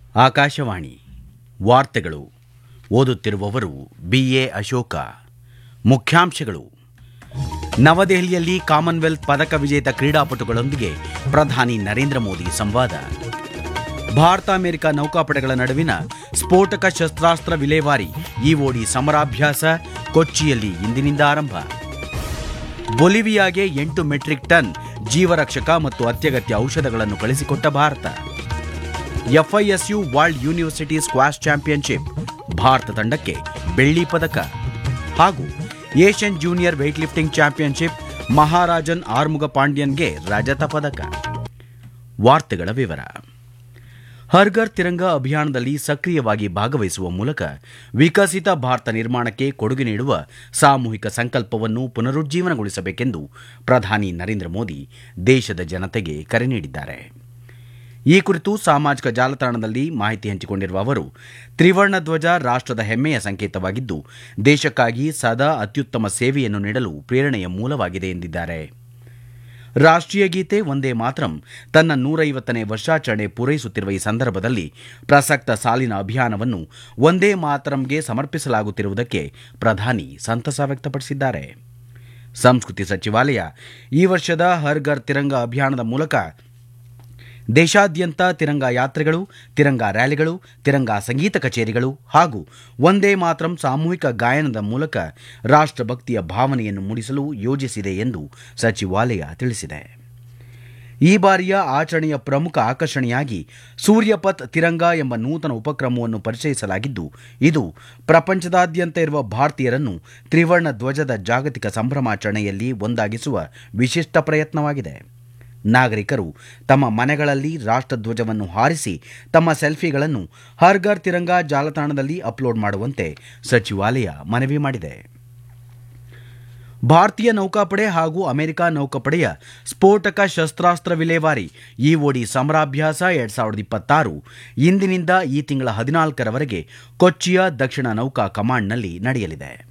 ಆಕಾಶವಾಣಿ ವಾರ್ತೆಗಳು ಓದುತ್ತಿರುವವರು ಬಿಎ ಅಶೋಕ ಮುಖ್ಯಾಂಶಗಳು ನವದೆಹಲಿಯಲ್ಲಿ ಕಾಮನ್ವೆಲ್ತ್ ಪದಕ ವಿಜೇತ ಕ್ರೀಡಾಪಟುಗಳೊಂದಿಗೆ ಪ್ರಧಾನಿ ನರೇಂದ್ರ ಮೋದಿ ಸಂವಾದ ಭಾರತ ಅಮೆರಿಕ ನೌಕಾಪಡೆಗಳ ನಡುವಿನ ಸ್ಫೋಟಕ ಶಸ್ತ್ರಾಸ್ತ್ರ ವಿಲೇವಾರಿ ಇಒಡಿ ಸಮರಾಭ್ಯಾಸ ಕೊಚ್ಚಿಯಲ್ಲಿ ಇಂದಿನಿಂದ ಆರಂಭ ಬೊಲಿವಿಯಾಗೆ ಎಂಟು ಮೆಟ್ರಿಕ್ ಟನ್ ಜೀವರಕ್ಷಕ ಮತ್ತು ಅತ್ಯಗತ್ಯ ಔಷಧಗಳನ್ನು ಕಳಿಸಿಕೊಟ್ಟ Bharata FISU world university squash championship Bharata ತಂಡಕ್ಕೆ ಬೆಳ್ಳಿ ಪದಕ ಹಾಗೂ Asian junior weight lifting championship Maharajan Arumuga ಪಾಂಡ್ಯನ್ಗೆ ರಜತ ಪದಕ ವಾರ್ತೆಗಳ ವಿವರ ಹರ್ಘರ್ ತಿರಂಗ ಅಭಿಯಾನದಲ್ಲಿ ಸಕ್ರಿಯವಾಗಿ ಭಾಗವಹಿಸುವ ಮೂಲಕ ವಿಕಸಿತ ಭಾರತ ನಿರ್ಮಾಣಕ್ಕೆ ಕೊಡುಗೆ ನೀಡುವ ಸಾಮೂಹಿಕ ಸಂಕಲ್ಪವನ್ನು ಪುನರುಜ್ಜೀವನಗೊಳಿಸಬೇಕೆಂದು ಪ್ರಧಾನಿ ನರೇಂದ್ರ ಮೋದಿ ದೇಶದ ಜನತೆಗೆ ಕರೆ ನೀಡಿದ್ದಾರೆ ಈ ಕುರಿತು ಸಾಮಾಜಿಕ ಜಾಲತಾಣದಲ್ಲಿ ಮಾಹಿತಿ ಹಂಚಿಕೊಂಡಿರುವ ಅವರು ತ್ರಿವರ್ಣ ಧ್ವಜ ರಾಷ್ಟದ ಹೆಮ್ಮೆಯ ಸಂಕೇತವಾಗಿದ್ದು ದೇಶಕ್ಕಾಗಿ ಸದಾ ಅತ್ಯುತ್ತಮ ಸೇವೆಯನ್ನು ನೀಡಲು ಪ್ರೇರಣೆಯ ಮೂಲವಾಗಿದೆ ಎಂದಿದ್ದಾರೆ ರಾಷ್ಟೀಯ ಗೀತೆ ಒಂದೇ ಮಾತರಂ ತನ್ನ ನೂರೈವತ್ತನೇ ವರ್ಷಾಚರಣೆ ಪೂರೈಸುತ್ತಿರುವ ಈ ಸಂದರ್ಭದಲ್ಲಿ ಪ್ರಸಕ್ತ ಸಾಲಿನ ಅಭಿಯಾನವನ್ನು ಒಂದೇ ಮಾತರಂಗೆ ಸಮರ್ಪಿಸಲಾಗುತ್ತಿರುವುದಕ್ಕೆ ಪ್ರಧಾನಿ ಸಂತಸ ವ್ಯಕ್ತಪಡಿಸಿದ್ದಾರೆ ಸಂಸ್ಕೃತಿ ಸಚಿವಾಲಯ ಈ ವರ್ಷದ ಹರ್ ಘರ್ ತಿರಂಗ ಅಭಿಯಾನದ ಮೂಲಕ ದೇಶಾದ್ಯಂತ ತಿರಂಗ ಯಾತ್ರೆಗಳು ತಿರಂಗ ರ್ಯಾಲಿಗಳು ತಿರಂಗ ಸಂಗೀತ ಕಚೇರಿಗಳು ಹಾಗೂ ಒಂದೇ ಮಾತರಂ ಸಾಮೂಹಿಕ ಗಾಯನದ ಮೂಲಕ ರಾಷ್ಟಭಕ್ತಿಯ ಭಾವನೆಯನ್ನು ಮೂಡಿಸಲು ಯೋಜಿಸಿದೆ ಎಂದು ಸಚಿವಾಲಯ ತಿಳಿಸಿದೆ ಈ ಬಾರಿಯ ಆಚರಣೆಯ ಪ್ರಮುಖ ಆಕರ್ಷಣೆಯಾಗಿ ಸೂರ್ಯಪಥ್ ತಿರಂಗ ಎಂಬ ನೂತನ ಉಪಕ್ರಮವನ್ನು ಪರಿಚಯಿಸಲಾಗಿದ್ದು ಇದು ಪ್ರಪಂಚದಾದ್ಯಂತ ಇರುವ ಭಾರತೀಯರನ್ನು ತ್ರಿವರ್ಣ ಧ್ವಜದ ಜಾಗತಿಕ ಸಂಭ್ರಮಾಚರಣೆಯಲ್ಲಿ ಒಂದಾಗಿಸುವ ವಿಶಿಷ್ಟ ಪ್ರಯತ್ನವಾಗಿದೆ ನಾಗರಿಕರು ತಮ್ಮ ಮನೆಗಳಲ್ಲಿ ರಾಷ್ಟಧ್ವಜವನ್ನು ಹಾರಿಸಿ ತಮ್ಮ ಸೆಲ್ಫಿಗಳನ್ನು ಹರ್ ಘರ್ ತಿರಂಗ ಜಾಲತಾಣದಲ್ಲಿ ಅಪ್ಲೋಡ್ ಮಾಡುವಂತೆ ಸಚಿವಾಲಯ ಮನವಿ ಮಾಡಿದೆ ಭಾರತೀಯ ನೌಕಾಪಡೆ ಹಾಗೂ ಅಮೆರಿಕ ನೌಕಾಪಡೆಯ ಸ್ಫೋಟಕ ಶಸ್ತ್ರಾಸ್ತ್ರ ವಿಲೇವಾರಿ ಇಒಡಿ ಸಮರಾಭ್ಯಾಸ ಎರಡ್ ಸಾವಿರದ ಇಪ್ಪತ್ತಾರು ಇಂದಿನಿಂದ ಈ ತಿಂಗಳ ಹದಿನಾಲ್ಕರವರೆಗೆ ಕೊಚ್ಚಿಯ ದಕ್ಷಿಣ ನೌಕಾ ಕಮಾಂಡ್ನಲ್ಲಿ ನಡೆಯಲಿದೆ